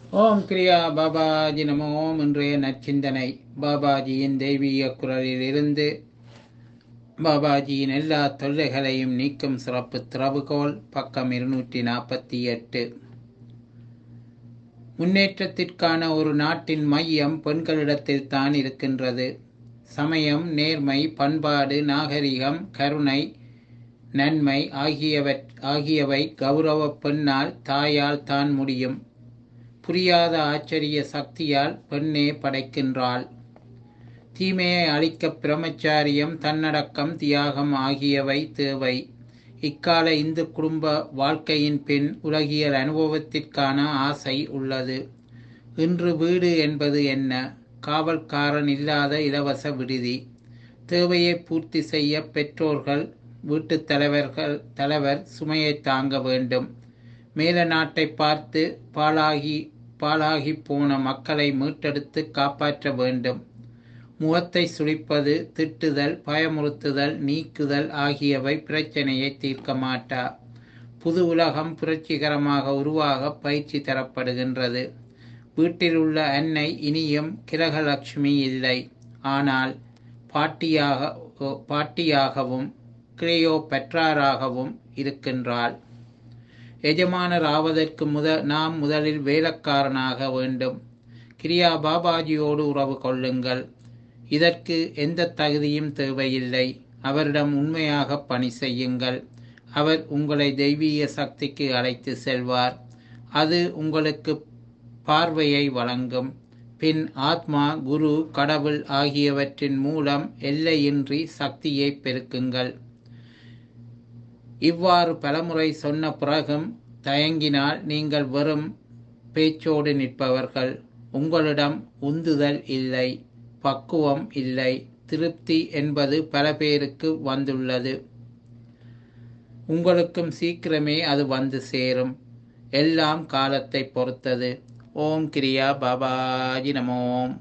ஓம் கிரியா பாபாஜி நமோ ஓம் இன்றைய நற்சிந்தனை பாபாஜியின் தெய்வீக குரலில் இருந்து பாபாஜியின் எல்லா தொல்லைகளையும் நீக்கும் சிறப்பு திறவுகோல் பக்கம் இருநூற்றி நாற்பத்தி எட்டு முன்னேற்றத்திற்கான ஒரு நாட்டின் மையம் பெண்களிடத்தில் தான் இருக்கின்றது சமயம் நேர்மை பண்பாடு நாகரிகம் கருணை நன்மை ஆகியவற் ஆகியவை கௌரவ பெண்ணால் தாயால் தான் முடியும் புரியாத ஆச்சரிய சக்தியால் பெண்ணே படைக்கின்றாள் தீமையை அழிக்க பிரம்மச்சாரியம் தன்னடக்கம் தியாகம் ஆகியவை தேவை இக்கால இந்து குடும்ப வாழ்க்கையின் பின் உலகியல் அனுபவத்திற்கான ஆசை உள்ளது இன்று வீடு என்பது என்ன காவல்காரன் இல்லாத இலவச விடுதி தேவையை பூர்த்தி செய்ய பெற்றோர்கள் வீட்டுத் தலைவர்கள் தலைவர் சுமையை தாங்க வேண்டும் மேல நாட்டை பார்த்து பாலாகி பாலாகி போன மக்களை மீட்டெடுத்து காப்பாற்ற வேண்டும் முகத்தை சுழிப்பது திட்டுதல் பயமுறுத்துதல் நீக்குதல் ஆகியவை பிரச்சனையை தீர்க்க மாட்டா புது உலகம் புரட்சிகரமாக உருவாக பயிற்சி தரப்படுகின்றது வீட்டில் உள்ள அன்னை இனியும் கிரகலட்சுமி இல்லை ஆனால் பாட்டியாக பாட்டியாகவும் கிரேயோ பெற்றாராகவும் இருக்கின்றாள் எஜமானர் ஆவதற்கு முத நாம் முதலில் வேலைக்காரனாக வேண்டும் கிரியா பாபாஜியோடு உறவு கொள்ளுங்கள் இதற்கு எந்த தகுதியும் தேவையில்லை அவரிடம் உண்மையாக பணி செய்யுங்கள் அவர் உங்களை தெய்வீக சக்திக்கு அழைத்து செல்வார் அது உங்களுக்கு பார்வையை வழங்கும் பின் ஆத்மா குரு கடவுள் ஆகியவற்றின் மூலம் எல்லையின்றி சக்தியை பெருக்குங்கள் இவ்வாறு பலமுறை சொன்ன பிறகும் தயங்கினால் நீங்கள் வெறும் பேச்சோடு நிற்பவர்கள் உங்களிடம் உந்துதல் இல்லை பக்குவம் இல்லை திருப்தி என்பது பல பேருக்கு வந்துள்ளது உங்களுக்கும் சீக்கிரமே அது வந்து சேரும் எல்லாம் காலத்தை பொறுத்தது ஓம் கிரியா பாபாஜி நமோம்